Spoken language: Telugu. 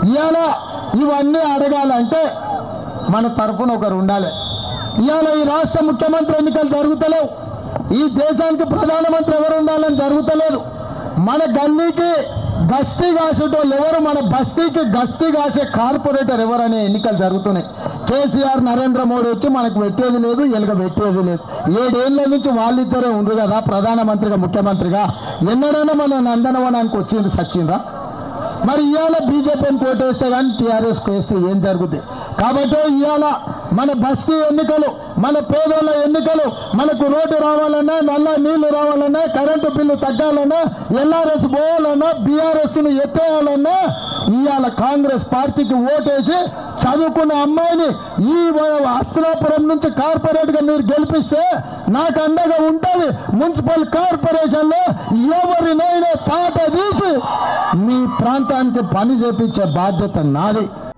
ఇవాళ ఇవన్నీ అడగాలంటే మన తరఫున ఒకరు ఉండాలి ఇవాళ ఈ రాష్ట్ర ముఖ్యమంత్రి ఎన్నికలు జరుగుతలేవు ఈ దేశానికి ప్రధానమంత్రి ఎవరు ఉండాలని జరుగుతలేదు మన గల్లీకి గస్తీ కాసేటోళ్ళు ఎవరు మన బస్తీకి గస్తీ కాసే కార్పొరేటర్ ఎవరనే ఎన్నికలు జరుగుతున్నాయి కేసీఆర్ నరేంద్ర మోడీ వచ్చి మనకు పెట్టేది లేదు ఎలుగ పెట్టేది లేదు ఏడేళ్ల నుంచి వాళ్ళిద్దరే ఉండ్రు కదా ప్రధానమంత్రిగా ముఖ్యమంత్రిగా ఎన్నడైనా మన నందనవనానికి వచ్చింది సచ్చిందా మరి ఇవాళ బీజేపీని కోటేస్తే కానీ టీఆర్ఎస్ వేస్తే ఏం జరుగుద్ది కాబట్టి ఇవాళ మన బస్తీ ఎన్నికలు మన పేదోళ్ళ ఎన్నికలు మనకు రోడ్డు రావాలన్నా నల్ల నీళ్లు రావాలన్నా కరెంటు బిల్లు తగ్గాలన్నా ఎల్ఆర్ఎస్ పోవాలన్నా బీఆర్ఎస్ ను ఎత్తేయాలన్నా ఇవాళ కాంగ్రెస్ పార్టీకి ఓటేసి చదువుకున్న అమ్మాయిని ఈ అస్త్రాపురం నుంచి కార్పొరేట్ గా మీరు గెలిపిస్తే నాకు అండగా ఉంటుంది మున్సిపల్ కార్పొరేషన్ లో ఎవరినైనా తాట తీసి మీ ప్రాంతానికి పని చేపించే బాధ్యత నాది